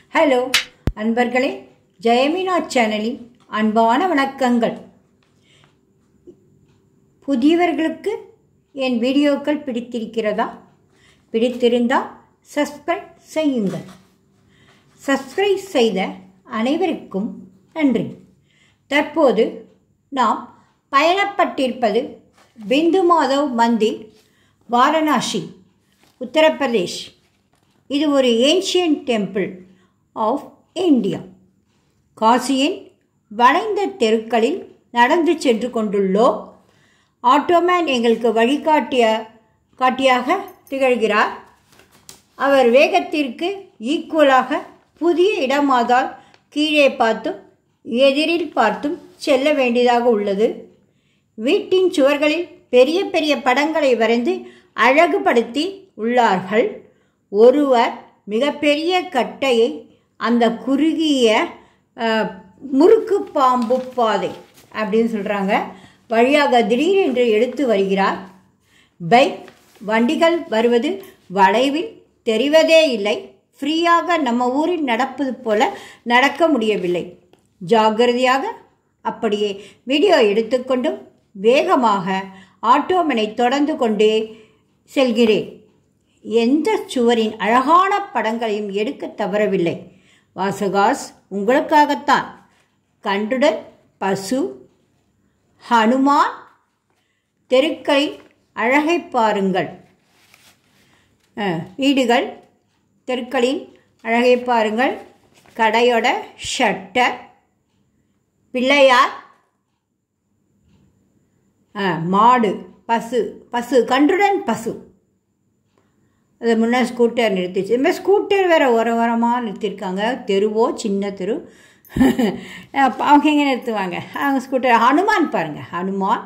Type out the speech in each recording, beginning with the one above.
Hello அன்பர்களே ஜெயமினா சேனலின் அன்பான வணக்கங்கள் புதியவர்களுக்கு என் வீடியோக்கள் பிடித்திருக்கிறதா பிடித்திருந்தால் சப்ஸ்கிரைப் செய்யுங்கள் சப்ஸ்கிரைப் செய்த அனைவருக்கும் நன்றி தற்போது நாம் பயணப்பட்டிருப்பது பிந்து மாதவ் மந்திர் வாரணாசி உத்தரப்பிரதேஷ் இது ஒரு ஏன்ஷியன் டெம்பிள் ஆஃப் இந்தியா காசியின் வளைந்த தெருக்களில் நடந்து சென்று கொண்டுள்ளோம் ஆட்டோமேன் எங்களுக்கு வழிகாட்டிய காட்டியாக திகழ்கிறார் அவர் வேகத்திற்கு ஈக்குவலாக புதிய இடமாதால் கீழே பார்த்தும் எதிரில் பார்த்தும் செல்ல வேண்டியதாக உள்ளது வீட்டின் சுவர்களில் பெரிய பெரிய படங்களை வரைந்து அழகுபடுத்தி உள்ளார்கள் ஒருவர் மிகப்பெரிய கட்டையை அந்த குறுகிய அஹ், முறுக்கு பாம்பு பாதை அப்படின்னு சொல்கிறாங்க வழியாக திடீரென்று எடுத்து வருகிறார் பைக் வண்டிகள் வருவது வளைவில் தெரிவதே இல்லை ஃப்ரீயாக நம்ம ஊரில் நடப்பது போல நடக்க முடியவில்லை ஜாக்கிரதையாக அப்படியே வீடியோ எடுத்துக்கொண்டும் வேகமாக ஆட்டோமனை தொடர்ந்து கொண்டே செல்கிறேன் எந்த சுவரின் அழகான படங்களையும் எடுக்க தவறவில்லை வாசகாஸ் உங்களுக்காகத்தான் கன்றுடன் பசு ஹனுமான் தெருக்களின் அழகை பாருங்கள் அஹ், வீடுகள் தெருக்களின் அழகை பாருங்கள் கடையோட ஷட்டர் பிள்ளையார் அஹ், மாடு பசு பசு கன்றுடன் பசு அது முன்னே ஸ்கூட்டர் நிறுத்திச்சு இந்த மாதிரி ஸ்கூட்டர் வேறு உர உரமாக நிறுத்தியிருக்காங்க தெருவோ சின்ன தெரு அப்ப அவங்க எங்கே நிறுத்துவாங்க அவங்க ஸ்கூட்டர் ஹனுமான் பாருங்கள் ஹனுமான்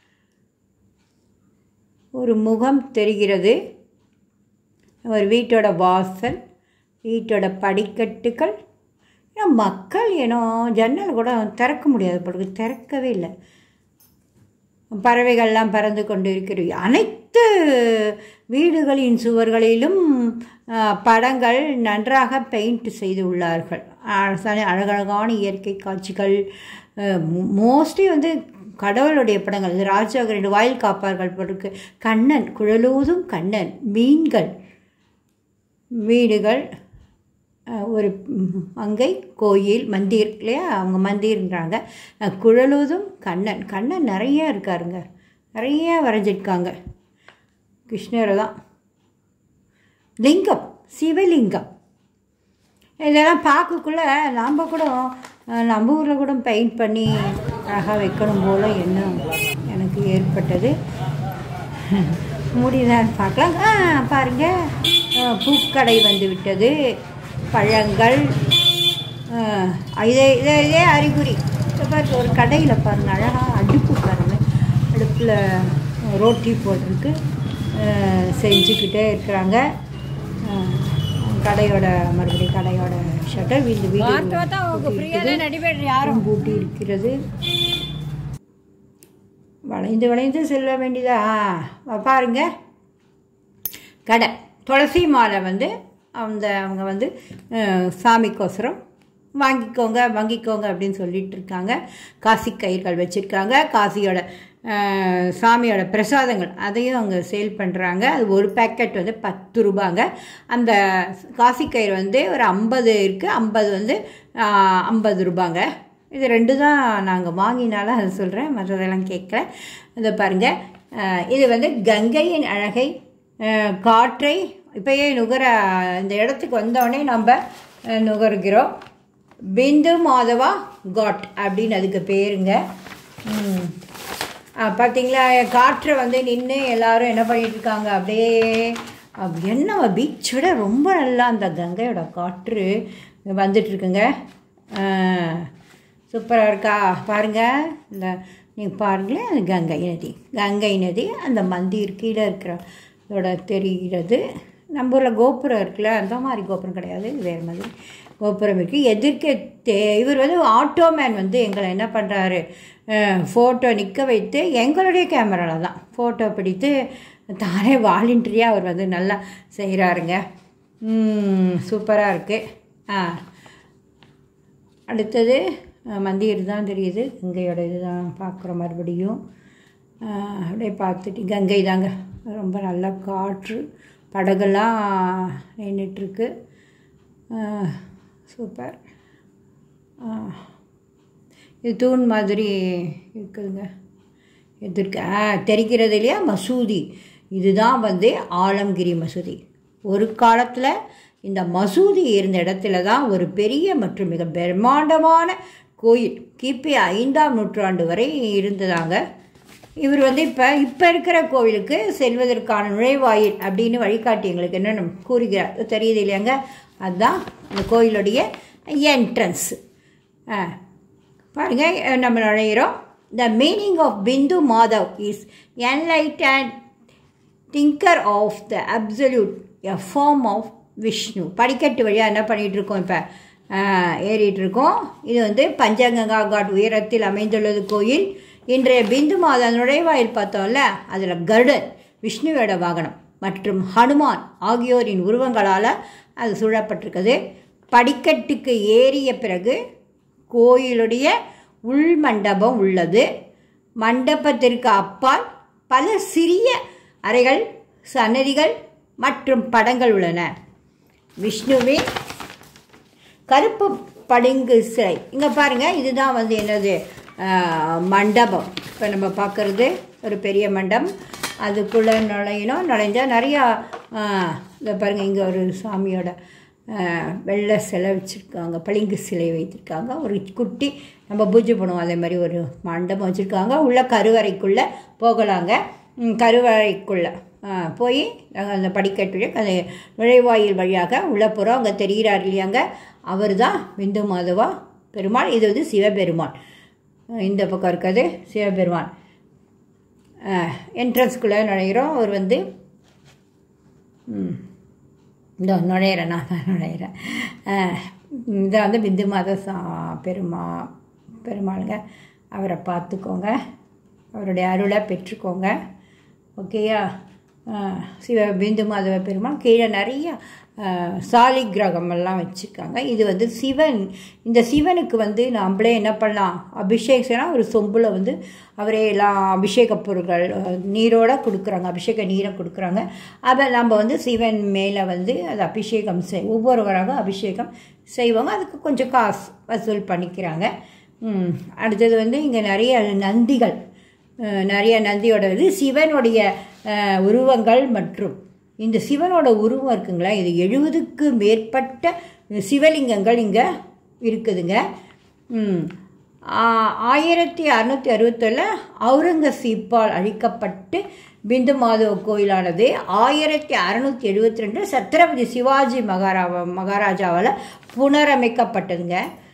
ஒரு முகம் தெரிகிறது ஒரு வீட்டோட வாசல் வீட்டோட படிக்கட்டுகள் ஏன்னா மக்கள் ஏனோ ஜன்னல் கூட திறக்க முடியாது பொழுது திறக்கவே இல்லை பறவைகள்லாம் பறந்து கொண்டு இருக்கிறது அனைத்து வீடுகளின் சுவர்களிலும் ஆ, படங்கள் நன்றாக பெயிண்ட் செய்து உள்ளார்கள் அழ- அழகழகான இயற்கை காட்சிகள் மோஸ்ட்லி வந்து கடவுளுடைய படங்கள் இது ராஜாக்களின் வாயில் காப்பார்கள் போட்டிருக்கு கண்ணன் குழலூதும் கண்ணன் மீன்கள் வீடுகள் அஹ், ஒரு ம், மங்கை கோயில் மந்திர் இல்லையா அவங்க மந்திர்ன்றாங்க அஹ், குழலூதும் கண்ணன் கண்ணன் நிறைய இருக்காருங்க நிறைய வரைஞ்சிருக்காங்க கிருஷ்ணரை தான் லிங்கம் சிவலிங்கம் இதெல்லாம் பார்க்கக்குள்ள நாம் கூட அஹ், நம்ம ஊரில் கூட பெயிண்ட் பண்ணி அழகாக வைக்கணும் போல எண்ணம் எனக்கு ஏற்பட்டது முடியுதான்னு பார்க்கலாம் ஆ பாருங்க அஹ், பூக்கடை வந்து விட்டது பழங்கள் அஹ், இதே இதே இதே அறிகுறி இப்போ பாருங்க ஒரு கடையில் பாருங்கள் அழகாக அடுப்பு பாருங்கள் அடுப்பில் ரோட்டி போட்டிருக்கு அஹ், செஞ்சுக்கிட்டே இருக்கிறாங்க அஹ், கடையோட மறுபடியும் கடையோட ஷட்டர் வீடு வீடு நடிபேட் யாரும் பூட்டி இருக்கிறது வளைந்து வளைந்து செல்ல வேண்டியதா ஆ, பாருங்க கடை துளசி மாலை வந்து அந்த அவங்க வந்து அஹ், சாமிக்கோசரம் வாங்கிக்கோங்க வாங்கிக்கோங்க அப்படின்னு சொல்லிட்டு இருக்காங்க காசி கயிர்கள் வச்சுருக்காங்க காசியோட அஹ், சாமியோட பிரசாதங்கள் அதையும் அவங்க சேல் பண்ணுறாங்க அது ஒரு பேக்கெட் வந்து பத்து ரூபாங்க அந்த காசி கயிறு வந்து ஒரு ஐம்பது இருக்குது ஐம்பது வந்து ஐம்பது ரூபாங்க இது ரெண்டு தான் நாங்கள் வாங்கினால அது சொல்கிறேன் மற்றதெல்லாம் கேட்கல இதை பாருங்கள் அஹ், இது வந்து கங்கையின் அழகை அஹ், காற்றை இப்போயே நுகர இந்த இடத்துக்கு வந்தோடனே நம்ம அஹ், நுகர்கிறோம் பிந்து மாதவா காட் அப்படின்னு அதுக்கு பேருங்க ம். அஹ், பார்த்தீங்களா காற்றை வந்து நின்று எல்லாரும் என்ன பண்ணிட்டு இருக்காங்க அப்படியே அப்~ என்ன பீச் விட ரொம்ப நல்லா அந்த கங்கையோட காற்று வந்துட்டு இருக்குங்க சூப்பராக இருக்கா பாருங்கள் இந்த நீங்கள் பாருங்களேன் அது கங்கை நதி கங்கை நதி அந்த மந்திர் கீழே இருக்கிற இதோட தெரிகிறது நம்ம ஊரில் கோபுரம் இருக்குல்ல அந்த மாதிரி கோபுரம் கிடையாது இது வேறு மாதிரி கோபுரம் இருக்குது எதிர்க்க தே இவர் வந்து ஆட்டோமேன் வந்து எங்களை என்ன பண்ணுறாரு ஃபோட்டோ நிற்க வைத்து எங்களுடைய கேமராவில் தான் ஃபோட்டோ பிடித்து தானே வாலண்டரியாக அவர் வந்து நல்லா செய்கிறாருங்க சூப்பராக இருக்குது ஆ அடுத்தது அஹ், மந்திர் தான் தெரியுது கங்கையோட இதுதான் பார்க்குறோம் மறுபடியும் அஹ், அப்படியே பார்த்துட்டு கங்கை தாங்க ரொம்ப நல்ல காற்று படகெல்லாம் நின்றுட்டுருக்கு சூப்பர் அஹ், இது தூண் மாதிரி இருக்குதுங்க எதிர்க்க ஆ தெரிகிறது இல்லையா மசூதி இதுதான் வந்து ஆலம்கிரி மசூதி ஒரு காலத்தில் இந்த மசூதி இருந்த இடத்துல தான் ஒரு பெரிய மற்றும் மிக பிரம்மாண்டமான கோயில் கிபி ஐந்தாம் நூற்றாண்டு வரை இருந்ததாங்க இவர் வந்து இப்போ இப்போ இருக்கிற கோவிலுக்கு செல்வதற்கான நுழைவாயில் அப்படின்னு வழிகாட்டி எங்களுக்கு என்னென்னு கூறுகிறார் தெரியுது இல்லையாங்க அதுதான் அந்த கோயிலுடைய என்ட்ரன்ஸ் ஆ பாருங்க அஹ் நம்ம நுழையிறோம் the meaning of Bindu Madhav is enlight and thinker of the absolute a form of Vishnu படிக்கட்டு வழியாக என்ன பண்ணிகிட்டு இருக்கோம் இப்போ ஏறிட்டு இருக்கோம் இது வந்து பஞ்சகங்கா காட் உயரத்தில் அமைந்துள்ளது கோயில் இன்றைய பிந்து மாத நுழைவாயில் பார்த்தோம்ல அதில் கருடன் விஷ்ணுவோட வாகனம் மற்றும் ஹனுமான் ஆகியோரின் உருவங்களால் அது சூழப்பட்டிருக்குது படிக்கட்டுக்கு ஏறிய பிறகு கோயிலுடைய உள் மண்டபம் உள்ளது மண்டபத்திற்கு அப்பால் பல சிறிய அறைகள் சன்னதிகள் மற்றும் படங்கள் உள்ளன விஷ்ணுவின் கருப்பு பளிங்கு சிலை இங்கே பாருங்கள் இதுதான் வந்து என்னது ஆஹ், மண்டபம் இப்போ நம்ம பார்க்குறது ஒரு பெரிய மண்டபம் அதுக்குள்ளே நுழையணும் நுழைஞ்சால் நிறையா ஆஹ், இதை பாருங்கள் இங்கே ஒரு சாமியோட ஆஹ், வெள்ளை சிலை வச்சுருக்காங்க பளிங்கு சிலை வைத்திருக்காங்க ஒரு குட்டி நம்ம பூஜை பண்ணுவோம் அதே மாதிரி ஒரு மண்டபம் வச்சுருக்காங்க உள்ள கருவறைக்குள்ளே போகலாங்க ம், கருவறைக்குள்ளே போய் நாங்கள் அந்த படிக்கட்டு அந்த நுழைவாயில் வழியாக உள்ளே போகிறோம் அங்கே தெரிகிறார் இல்லையாங்க அவர் தான் பிந்து மாதவா பெருமாள் இது வந்து சிவபெருமான் அஹ் இந்த பக்கம் இருக்கிறது சிவபெருமான் என்ட்ரன்ஸ்குள்ளே நுழைகிறோம் அவர் வந்து ம், இந்த நுழையிறேன் நான் தான் நுழையிறேன் அஹ், இதை வந்து பிந்து மாத சா பெருமா பெருமாளுங்க அவரை பார்த்துக்கோங்க அவருடைய அருளை பெற்றுக்கோங்க ஓகேயா அஹ், சிவ பிந்து மாதவ பெருமாள் கீழே நிறைய அஹ், சாலி கிரகம் எல்லாம் வச்சுருக்காங்க இது வந்து சிவன் இந்த சிவனுக்கு வந்து நம்மளே என்ன பண்ணலாம் அபிஷேகம்னா ஒரு சொம்பில் வந்து அவரே எல்லாம் அபிஷேக பொருட்கள் அஹ், நீரோட கொடுக்குறாங்க அபிஷேக நீரை கொடுக்குறாங்க அதை நம்ம வந்து சிவன் மேலே வந்து அது அபிஷேகம் செய் ஒவ்வொருவராக அபிஷேகம் செய்வாங்க அதுக்கு கொஞ்சம் காசு வசூல் பண்ணிக்கிறாங்க ம், அடுத்தது வந்து இங்கே நிறைய நந்திகள் அஹ், நிறைய நந்தியோட இது சிவனுடைய அஹ், உருவங்கள் மற்றும் இந்த சிவனோட உருவம் இருக்குங்களா இது எழுபதுக்கு மேற்பட்ட சிவலிங்கங்கள் இங்கே இருக்குதுங்க ம். ஆ- ஆயிரத்தி அறநூற்றி அறுபத்தொல்ல அவுரங்கசீப்பால் அழிக்கப்பட்டு பிந்து மாதவ கோயிலானது ஆயிரத்தி அறநூற்றி எழுபத்தி ரெண்டு சத்ரபதி சிவாஜி மகாரா மகாராஜாவால் புனரமைக்கப்பட்டதுங்க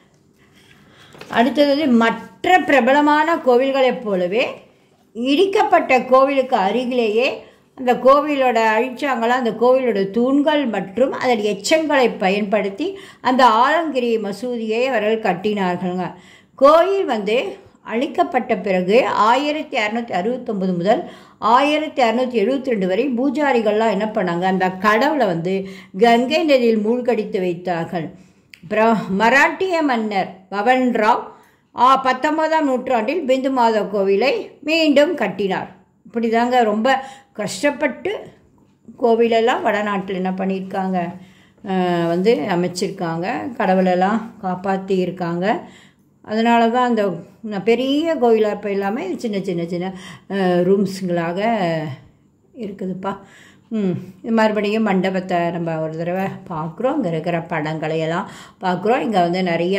அடுத்தது வந்து மற்ற பிரபலமான கோவில்களைப் போலவே இடிக்கப்பட்ட கோவிலுக்கு அருகிலேயே அந்த கோவிலோட அழிச்சாங்களாம் அந்த கோவிலோட தூண்கள் மற்றும் அதன் எச்சங்களை பயன்படுத்தி அந்த ஆலங்கிரி மசூதியை அவர்கள் கட்டினார்கள்ங்க கோயில் வந்து அழிக்கப்பட்ட பிறகு ஆயிரத்தி அறநூற்றி அறுபத்தொம்பது முதல் ஆயிரத்தி அறநூற்றி எழுபத்தி ரெண்டு வரை பூஜாரிகள்லாம் என்ன பண்ணாங்க அந்த கடவுளை வந்து கங்கை நதியில் மூழ்கடித்து வைத்தார்கள் அப்புறம் மராட்டிய மன்னர் பவன் ராவ் ஆ பத்தொன்பதாம் நூற்றாண்டில் பிந்து மாதவ கோவிலை மீண்டும் கட்டினார் இப்படி தாங்க ரொம்ப கஷ்டப்பட்டு கோவிலெல்லாம் வடநாட்டில் என்ன பண்ணியிருக்காங்க அஹ், வந்து அமைச்சிருக்காங்க கடவுளெல்லாம் காப்பாற்றி இருக்காங்க அதனால தான் அந்த ந- பெரிய கோயிலாக இப்போ இல்லாமல் இது சின்ன சின்ன சின்ன ரூம்ஸுங்களாக இருக்குதுப்பா ம் இது மறுபடியும் மண்டபத்தை நம்ம ஒரு தடவை பார்க்குறோம் இங்கே இருக்கிற படங்களை எல்லாம் பார்க்குறோம் இங்கே வந்து நிறையா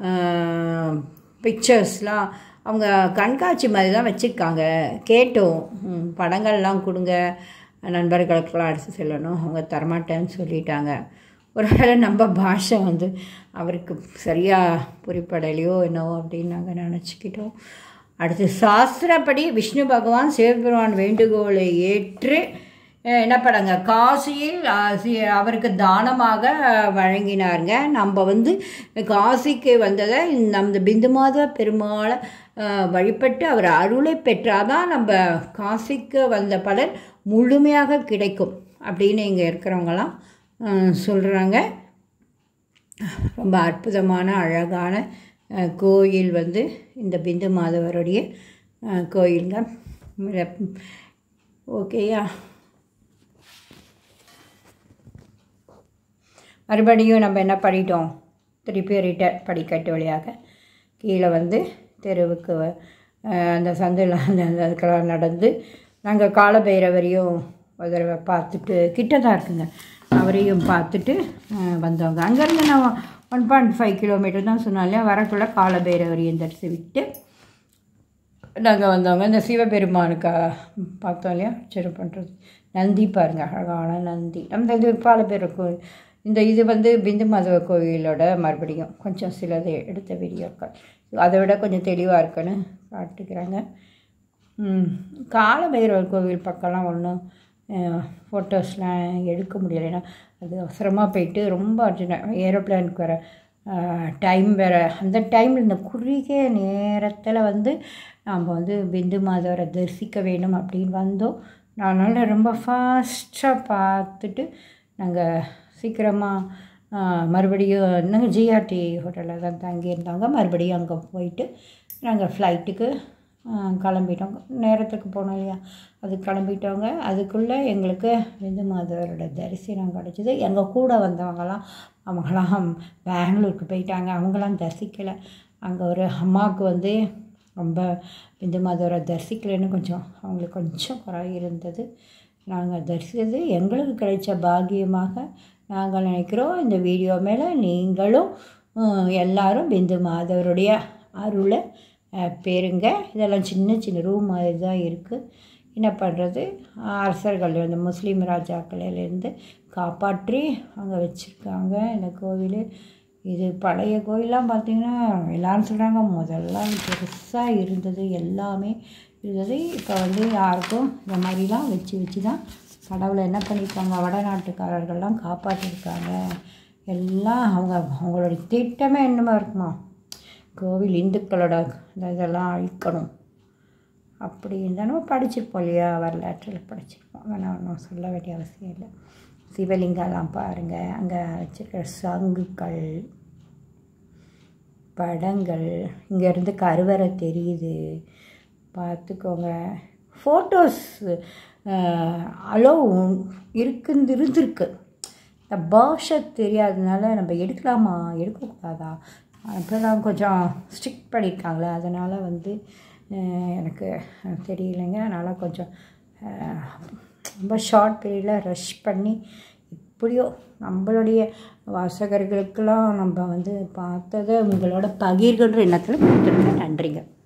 பிக்சர்ஸ்லாம் அவங்க கண்காட்சி மாதிரி தான் வச்சுருக்காங்க கேட்டோம் ம், படங்கள்லாம் கொடுங்க நண்பர்களுக்கெல்லாம் அடித்து செல்லணும் அவங்க தரமாட்டேன்னு சொல்லிட்டாங்க ஒருவேளை நம்ம பாஷை வந்து அவருக்கு சரியாக புரிப்படலையோ என்னவோ அப்படின்னு நாங்கள் நினச்சிக்கிட்டோம் அடுத்து சாஸ்திரப்படி விஷ்ணு பகவான் சிவபெருமான் வேண்டுகோளை ஏற்று அஹ், என்ன பண்ணாங்க காசியில் அஹ், சி- அவருக்கு தானமாக அஹ், வழங்கினாருங்க நம்ம வந்து காசிக்கு வந்ததை நம்ம பிந்து மாத பெருமாளை அஹ், வழிபட்டு அவர் அருளை பெற்றாதான் நம்ம காசிக்கு வந்த பலன் முழுமையாக கிடைக்கும் அப்படின்னு இங்கே இருக்கிறவங்களாம் சொல்கிறாங்க ரொம்ப அற்புதமான அழகான அஹ், கோயில் வந்து இந்த பிந்து மாதவருடைய அஹ், கோயிலுங்க மிக- ஓகேயா மறுபடியும் நம்ம என்ன பண்ணிட்டோம் திருப்பி ரிட்டர்ன் படிக்கட்டு வழியாக கீழே வந்து தெருவுக்கு வ- அஹ் அந்த சந்தையில் அந்த அந்த அதுக்கெல்லாம் நடந்து நாங்கள் காலபைரவரையும் ஒரு தடவை பார்த்துட்டு கிட்ட தான் இருக்குங்க அவரையும் பார்த்துட்டு அஹ், வந்தவங்க அங்கேருந்து நான் ஒன் பாயிண்ட் ஃபைவ் கிலோமீட்டர் தான் சொன்னாலே வரக்குள்ளே காலபைரவரையும் தரிசிவிட்டு நாங்கள் வந்தவங்க இந்த சிவபெருமானுக்கு பார்த்தோம் இல்லையா அர்ச்சனை பண்ணுறது நந்தி பாருங்க அழகான நந்தி அந்த இது பால பேர் கோயில் இந்த இது வந்து பிந்து மாதவ கோயிலோட மறுபடியும் கொஞ்சம் சிலது எடுத்த வீடியோக்கள் அதை விட கொஞ்சம் தெளிவாக இருக்குன்னு காட்டுக்கிறாங்க ம், காலபைரவர் கோவில் பக்கம்லாம் ஒன்றும் ஃபோட்டோஸ்லாம் எடுக்க முடியல ஏன்னா அது அவசரமாக போயிட்டு ரொம்ப அர்ஜென்ட் ஏரோப்ளேனுக்கு வர டைம் வேறு அந்த டைமில் இந்த குறுகிய நேரத்தில் வந்து நாம் வந்து பிந்து மாதவரை தரிசிக்க வேணும் அப்படின்னு வந்தோம் அதனால் ரொம்ப ஃபாஸ்ட்டாக பார்த்துட்டு நாங்கள் சீக்கிரமாக மறுபடியும் நாங்கள் ஜிஆர்டி ஹோட்டலில் தான் தங்கியிருந்தாங்க மறுபடியும் அங்கே போயிட்டு நாங்கள் ஃப்ளைட்டுக்கு கிளம்பிட்டோங்க நேரத்துக்கு போனோம் இல்லையா அது கிளம்பிட்டோங்க அதுக்குள்ளே எங்களுக்கு இந்து மாதவரோட தரிசனம் கிடச்சிது எங்கள் கூட வந்தவங்கலாம் அவங்களாம் பெங்களூருக்கு போயிட்டாங்க அவங்களாம் தரிசிக்கலை அங்கே ஒரு அம்மாவுக்கு வந்து ரொம்ப இந்து மாதவரை தரிசிக்கலைன்னு கொஞ்சம் அவங்களுக்கு கொஞ்சம் குறை இருந்தது நாங்கள் தரிசித்தது எங்களுக்கு கிடைச்ச பாக்கியமாக நாங்கள் நினைக்கிறோம் இந்த வீடியோ மேலே நீங்களும் ஹம், எல்லாரும் பிந்து மாதவருடைய அருளை அஹ், பெறுங்க இதெல்லாம் சின்ன சின்ன ரூம் மாதிரி தான் இருக்குது என்ன பண்ணுறது அரசர்கள் இந்த முஸ்லீம் ராஜாக்களிலேருந்து காப்பாற்றி அங்கே வச்சுருக்காங்க இந்த கோவில் இது பழைய கோயிலெலாம் பார்த்திங்கன்னா எல்லாரும் சொல்கிறாங்க முதல்ல பெருசாக இருந்தது எல்லாமே இருந்தது இப்போ வந்து யாருக்கும் இந்த மாதிரிலாம் வச்சு வச்சு தான் கடவுளை என்ன பண்ணியிருக்காங்க வடநாட்டுக்காரர்கள்லாம் காப்பாற்றிருக்காங்க எல்லாம் அவங்க அவங்களோட திட்டமே என்னமா இருக்குமா கோவில் இந்துக்களோட இந்த இதெல்லாம் அழிக்கணும் அப்படின்னு தானே படிச்சிருப்போம் இல்லையா வரலாற்றில் படிச்சிருப்போம் ஆனால் ஒன்றும் சொல்ல வேண்டிய அவசியம் இல்லை சிவலிங்கம்லாம் பாருங்கள் அங்கே வச்சிருக்கிற சங்குகள் படங்கள் இங்கேருந்து கருவறை தெரியுது பார்த்துக்கோங்க ஃபோட்டோஸ் அலோ இருக்குன்னு இருந்திருக்கு இந்த பாஷை தெரியாததுனால நம்ம எடுக்கலாமா எடுக்கக்கூடாதா அப்போதான் கொஞ்சம் ஸ்ட்ரிக்ட் பண்ணியிருக்காங்களே அதனால் வந்து அஹ், எனக்கு தெரியலைங்க அதனால் கொஞ்சம் அஹ், ரொம்ப ஷார்ட் பீரியடில் ரஷ் பண்ணி எப்படியோ நம்மளுடைய வாசகர்களுக்கெல்லாம் நம்ம வந்து பார்த்ததை உங்களோட பகிர்கின்ற எண்ணத்தில் கொடுத்துருங்க நன்றிங்க